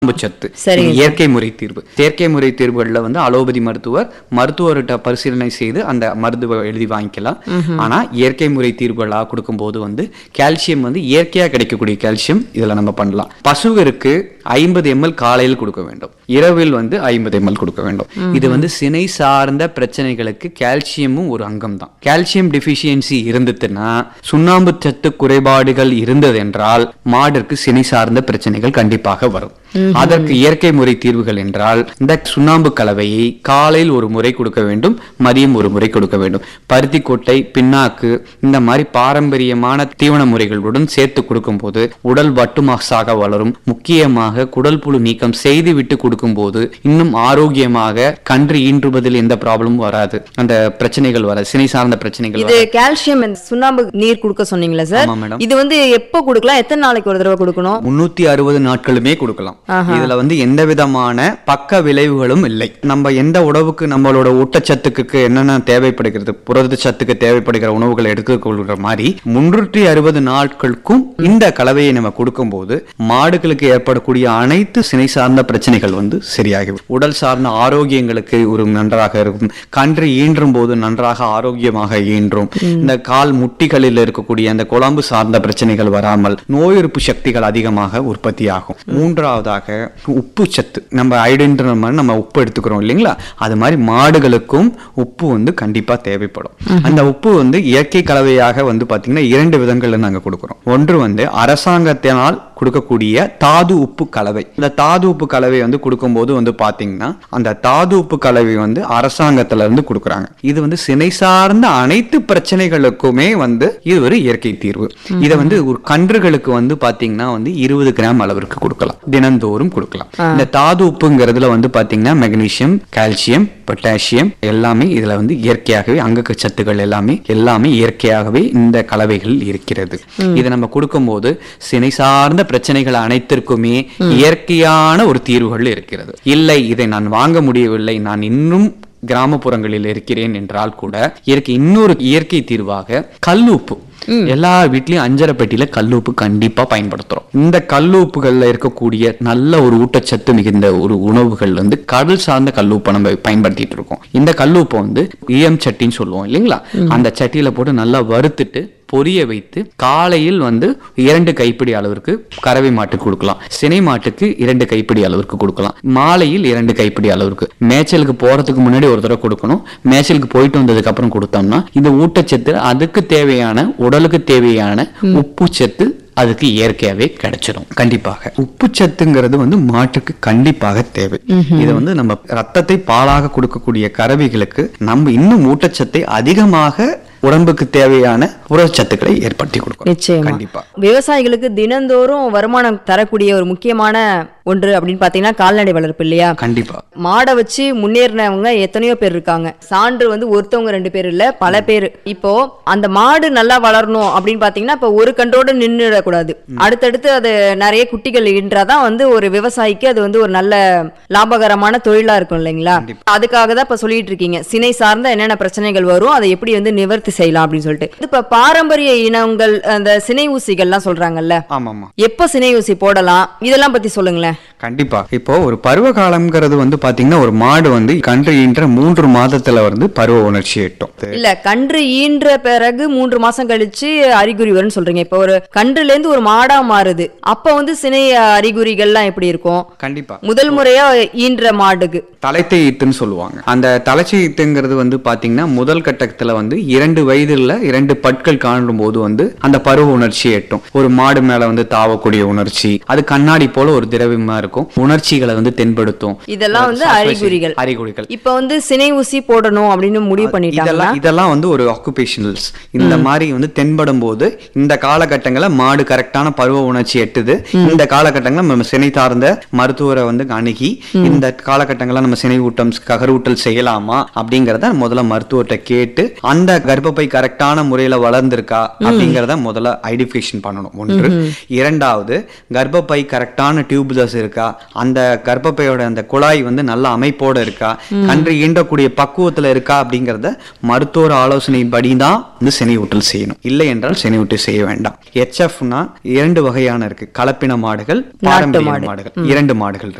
சத்து சரிங்க இது இயற்கை முறை தீர்வு செயற்கை முறை தீர்வுகள்ல வந்து அலோபதி மருத்துவர் மருத்துவர்கிட்ட பரிசீலனை செய்து அந்த மருந்து எழுதி வாங்கிக்கலாம் ஆனா இயற்கை முறை தீர்வுகளா கொடுக்கும்போது வந்து கால்சியம் வந்து இயற்கையா கிடைக்கக்கூடிய கால்சியம் இதுல நம்ம பண்ணலாம் பசுவிற்கு ஐம்பது எம்எல் காலையில் கொடுக்க வேண்டும் இரவில் வந்து ஐம்பது எம்எல் கொடுக்க வேண்டும் இது வந்து சினை சார்ந்த பிரச்சனைகளுக்கு கால்சியமும் ஒரு அங்கம் தான் கால்சியம் டிஃபிஷியன்சி இருந்ததுன்னா சுண்ணாம்பு சத்து குறைபாடுகள் இருந்தது என்றால் மாடிற்கு சினை சார்ந்த பிரச்சனைகள் கண்டிப்பாக வரும் அதற்கு இயற்கை முறை தீர்வுகள் என்றால் இந்த சுண்ணாம்பு கலவையை காலையில் ஒரு முறை கொடுக்க வேண்டும் மதியம் ஒரு முறை கொடுக்க வேண்டும் பருத்தி கொட்டை பின்னாக்கு இந்த மாதிரி பாரம்பரியமான தீவன முறைகளுடன் சேர்த்து கொடுக்கும்போது உடல் வட்டுமாசாக வளரும் முக்கியமாக குடல் புழு நீக்கம் செய்து விட்டு கொடுக்கும்போது இன்னும் ஆரோக்கியமாக கன்று ஈன்றுவதில் எந்த ப்ராப்ளமும் வராது அந்த பிரச்சனைகள் வராது சினை சார்ந்த பிரச்சனைகள் இது கால்சியம் இந்த சுண்ணாம்பு நீர் கொடுக்க சொன்னீங்களா சார் ஆமா மேடம் இது வந்து எப்போ கொடுக்கலாம் எத்தனை நாளைக்கு ஒரு தடவை கொடுக்கணும் முன்னூத்தி அறுபது நாட்களுமே கொடுக்கலாம் இதுல வந்து எந்த விதமான பக்க விளைவுகளும் இல்லை நம்ம எந்த உணவுக்கு நம்மளோட ஊட்டச்சத்துக்கு என்னென்ன தேவைப்படுகிறது புரத சத்துக்கு தேவைப்படுகிற உணவுகளை எடுத்துக்கொள்கிற மாதிரி முன்னூற்றி அறுபது நாட்களுக்கும் இந்த கலவையை நம்ம கொடுக்கும்போது மாடுகளுக்கு ஏற்படக்கூடிய அனைத்து சினை சார்ந்த பிரச்சனைகள் வந்து சரியாகிவிடும் உடல் சார்ந்த ஆரோக்கியங்களுக்கு ஒரு நன்றாக இருக்கும் கன்று ஈன்றும் போது நன்றாக ஆரோக்கியமாக ஈன்றும் இந்த கால் முட்டிகளில் இருக்கக்கூடிய அந்த குழம்பு சார்ந்த பிரச்சனைகள் வராமல் நோய் எதிர்ப்பு சக்திகள் அதிகமாக உற்பத்தியாகும் மூன்றாவதாக உப்பு சத்து நம்ம ஐடென்ட்ற மாதிரி நம்ம உப்பு எடுத்துக்கிறோம் இல்லைங்களா அது மாதிரி மாடுகளுக்கும் உப்பு வந்து கண்டிப்பா தேவைப்படும் அந்த உப்பு வந்து இயற்கை கலவையாக வந்து பாத்தீங்கன்னா இரண்டு விதங்கள்ல நாங்க கொடுக்குறோம் ஒன்று வந்து அரசாங்கத்தினால் கொடுக்கக்கூடிய தாது உப்பு கலவை இந்த தாது உப்பு கலவை வந்து கொடுக்கும்போது வந்து பாத்தீங்கன்னா அந்த தாது உப்பு கலவை வந்து அரசாங்கத்துல இருந்து கொடுக்குறாங்க இது வந்து சினை சார்ந்த அனைத்து பிரச்சனைகளுக்குமே வந்து இது ஒரு இயற்கை தீர்வு இதை வந்து ஒரு கன்றுகளுக்கு வந்து பாத்தீங்கன்னா வந்து இருபது கிராம் அளவிற்கு கொடுக்கலாம் தினந்தோறும் கொடுக்கலாம் இந்த தாது உப்புங்கிறதுல வந்து பாத்தீங்கன்னா மெக்னீசியம் கால்சியம் பொட்டாசியம் எல்லாமே இதுல வந்து இயற்கையாகவே அங்கக சத்துக்கள் எல்லாமே எல்லாமே இயற்கையாகவே இந்த கலவைகள் இருக்கிறது இதை நம்ம கொடுக்கும்போது சினை சார்ந்த பிரச்சனைகள் அனைத்திற்குமே இயற்கையான ஒரு தீர்வுகள் இருக்கிறது இல்லை இதை நான் வாங்க முடியவில்லை நான் இன்னும் கிராமப்புறங்களில் இருக்கிறேன் என்றால் கூட இதற்கு இன்னொரு இயற்கை தீர்வாக கல்லுப்பு எல்லா வீட்லயும் அஞ்சரை பெட்டியில கல்லுப்பு கண்டிப்பா பயன்படுத்துறோம் இந்த கல்லுப்புகள்ல இருக்கக்கூடிய நல்ல ஒரு ஊட்டச்சத்து மிகுந்த ஒரு உணவுகள் வந்து கடல் சார்ந்த கல்லுப்பை நம்ம பயன்படுத்திட்டு இருக்கோம் இந்த கல்லுப்பை வந்து ஈயம் சட்டின்னு சொல்லுவோம் இல்லைங்களா அந்த சட்டியில போட்டு நல்லா வறுத்துட்டு பொரிய வைத்து காலையில் வந்து இரண்டு கைப்பிடி அளவிற்கு கறவை மாட்டுக்கு கொடுக்கலாம் சினை மாட்டுக்கு இரண்டு கைப்பிடி அளவிற்கு கொடுக்கலாம் மாலையில் இரண்டு கைப்பிடி அளவிற்கு மேய்ச்சலுக்கு போறதுக்கு முன்னாடி ஒரு தடவை கொடுக்கணும் மேய்ச்சலுக்கு போயிட்டு வந்ததுக்கு அப்புறம் கொடுத்தோம்னா இந்த ஊட்டச்சத்து அதுக்கு தேவையான உடலுக்கு தேவையான உப்பு சத்து அதுக்கு இயற்கையாவே கிடைச்சிடும் கண்டிப்பாக உப்பு சத்துங்கிறது வந்து மாட்டுக்கு கண்டிப்பாக தேவை இதை வந்து நம்ம ரத்தத்தை பாலாக கொடுக்கக்கூடிய கறவைகளுக்கு நம்ம இன்னும் ஊட்டச்சத்தை அதிகமாக உடம்புக்கு தேவையான புரதச்சத்துக்களை ஏற்படுத்தி கொடுக்கணும் நிச்சயமா கண்டிப்பா விவசாயிகளுக்கு தினந்தோறும் வருமானம் தரக்கூடிய ஒரு முக்கியமான ஒன்று அப்படின்னு பாத்தீங்கன்னா கால்நடை வளர்ப்பு இல்லையா கண்டிப்பா மாடை வச்சு முன்னேறினவங்க எத்தனையோ பேர் இருக்காங்க சான்று வந்து ஒருத்தவங்க ரெண்டு பேர் இல்ல பல பேர் இப்போ அந்த மாடு நல்லா வளரணும் அப்படின்னு பாத்தீங்கன்னா இப்ப ஒரு கன்றோட நின்றுடக்கூடாது அடுத்தடுத்து அது நிறைய குட்டிகள் ஈன்றாதான் வந்து ஒரு விவசாயிக்கு அது வந்து ஒரு நல்ல லாபகரமான தொழிலா இருக்கும் இல்லைங்களா அதுக்காக தான் இப்ப சொல்லிட்டு இருக்கீங்க சினை சார்ந்த என்னென்ன பிரச்சனைகள் வரும் அதை எப்படி வந்து நிவர்த்தி செய்யலாம் அப்படின்னு சொல்லிட்டு இப்ப பாரம்பரிய இனங்கள் அந்த சினை ஊசிகள்லாம் சொல்றாங்கல்ல ஆமாமா எப்போ சினை ஊசி போடலாம் இதெல்லாம் பத்தி சொல்லுங்களேன் கண்டிப்பா இப்போ ஒரு பருவ காலம்ங்கிறது வந்து பாத்தீங்கன்னா ஒரு மாடு வந்து கன்று ஈன்ற மூன்று மாதத்துல வந்து பருவ உணர்ச்சி எட்டும் இல்ல கன்று ஈன்ற பிறகு மூன்று மாசம் கழிச்சு அறிகுறி வரும்னு சொல்றீங்க இப்ப ஒரு கன்றுல இருந்து ஒரு மாடா மாறுது அப்ப வந்து சினை அறிகுறிகள்லாம் எப்படி இருக்கும் கண்டிப்பா முதல் முறையா ஈன்ற மாடுக்கு தலைத்தை ஈத்துன்னு சொல்லுவாங்க அந்த தலைச்சி ஈத்துங்கிறது வந்து பாத்தீங்கன்னா முதல் கட்டத்துல வந்து இரண்டு வயதுல இரண்டு பற்கள் காணும் போது வந்து அந்த பருவ உணர்ச்சி எட்டும் ஒரு மாடு மேல வந்து தாவக்கூடிய உணர்ச்சி அது கண்ணாடி போல ஒரு திரவியமா இருக்கும் உணர்ச்சிகளை வந்து தென்படுத்தும் இதெல்லாம் வந்து அறிகுறிகள் அறிகுறிகள் இப்ப வந்து சினை ஊசி போடணும் அப்படின்னு முடிவு பண்ணிட்டாங்கன்னா இதெல்லாம் இதெல்லாம் வந்து ஒரு ஆக்குபேஷனல்ஸ் இந்த மாதிரி வந்து தென்படும் போது இந்த காலகட்டங்களில் மாடு கரெக்டான பருவ உணர்ச்சி எட்டுது இந்த காலகட்டங்களில் நம்ம சினை சார்ந்த மருத்துவரை வந்து அணுகி இந்த காலகட்டங்களில் நம்ம சினை ஊட்டம் ககரூட்டல் செய்யலாமா அப்படிங்கறத முதல்ல மருத்துவர்கிட்ட கேட்டு அந்த கர்ப்பப்பை கரெக்டான முறையில வளர்ந்திருக்கா அப்படிங்கறத முதல்ல ஐடென்டிஃபிகேஷன் பண்ணணும் ஒன்று இரண்டாவது கர்ப்பப்பை கரெக்டான டியூப்லஸ் இருக்கா இருக்கா அந்த கர்ப்பப்பையோட அந்த குழாய் வந்து நல்ல அமைப்போட இருக்கா கன்று ஈண்டக்கூடிய பக்குவத்துல இருக்கா அப்படிங்கறத மருத்துவர் ஆலோசனைப்படி தான் வந்து செனிவூட்டல் செய்யணும் இல்லை என்றால் செனிவூட்டல் செய்ய வேண்டாம் ஹெச்எஃப்னா இரண்டு வகையான இருக்கு கலப்பின மாடுகள் பாரம்பரிய மாடுகள் இரண்டு மாடுகள் இருக்கு